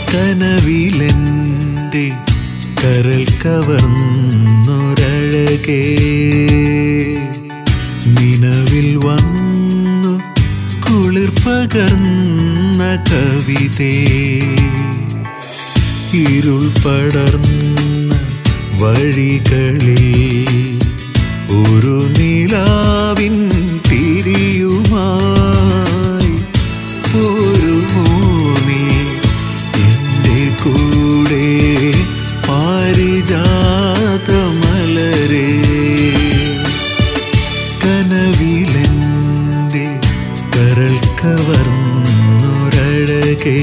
കനവിലെൻ്റെ കരൽ കവർന്നൊരഴകേ നിലവിൽ വന്നു കുളിർ പകർന്ന കവിതേ ഇരുൾ പടർന്ന വഴികളിൽ ഒരു നിലാവിൻ തിരിയുമായി പോരുമോ നീ എൻ്റെ കൂടെ പാരിജാതമലരേ കനവിലെൻ്റെ കരൾ കവർന്നൊരഴകേ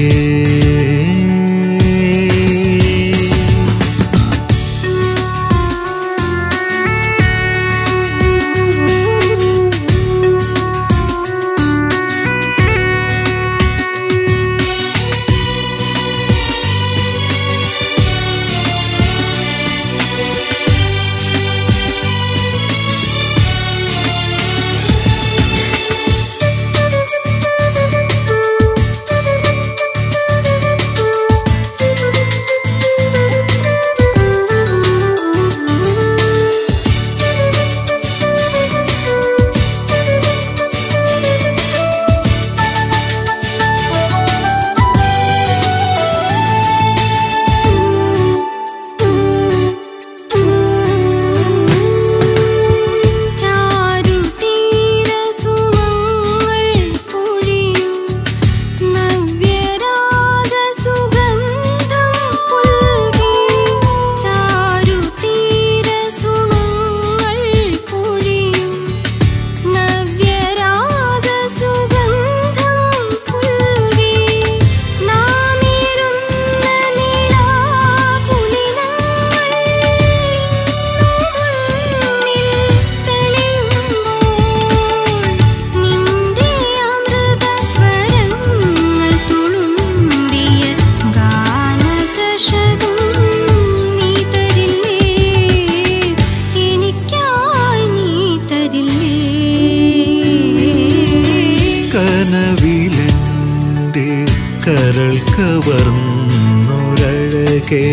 ചാരുതീരസുമങ്ങൾ പൊഴിയും നവ്യരാഗസുഗന്ധം പുൽകി ചാരുതീരസുമങ്ങൾ പൊഴിയും നവ്യരാഗസുഗന്ധം പുൽകി നാമിരുന്ന നിലാപുലിനങ്ങൾ മുന്നിൽ തെളിയുമ്പോൾ നിന്റെ അമൃതസ്വരങ്ങൾ തുളുമ്പിയ ഗാനചഷകം നീ തരില്ലേ എനിക്കായി നീ തരില്ലേ കനവിലെൻ്റെ കരൾ കവർന്നൊരഴകേ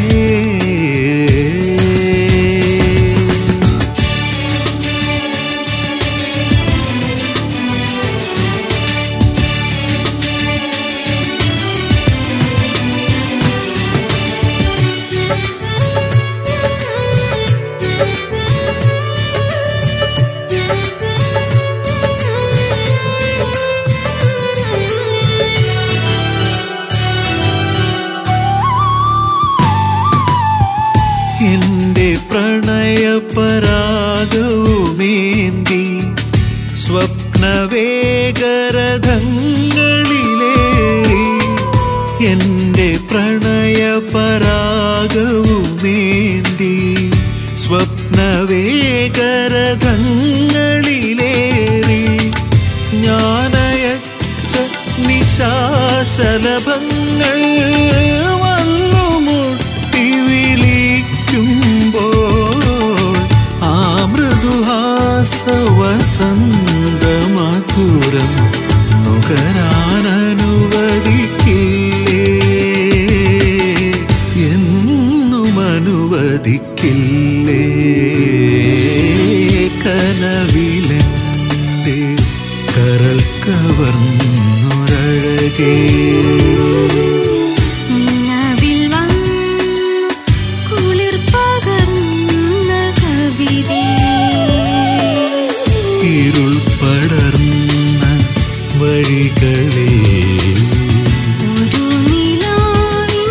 എന്റെ പ്രണയപരാഗവുമേന്തി സ്വപ്നവേഗരഥങ്ങളിലേറി എന്റെ പ്രണയപരാഗവുമേന്തി സ്വപ്നവേഗരഥങ്ങളിലേറി ഞാനയച്ച നിശാശലഭങ്ങൾ വന്നു മുട്ടി വിളിക്കുമ്പോൾ ആ മൃദുഹാസ വസന്തമധുരം നുകരാനനുവദിക്കില്ലേ എന്നും അനുവദിക്കില്ലേ കനവിലെൻ്റെ കരൾ കവർന്നൊരഴകേ നിലവിൽ വന്നു കുളിർ പകർന്ന കവിതേ ഇരുൾ പടർന്ന വഴികളിൽ ഒരു നിലാവിൻ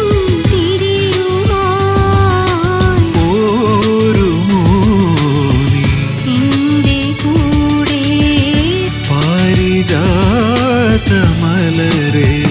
തിരിയുമായി പോരുമോ നീ എന്റെ കൂടെ പാരിജാതമലരേ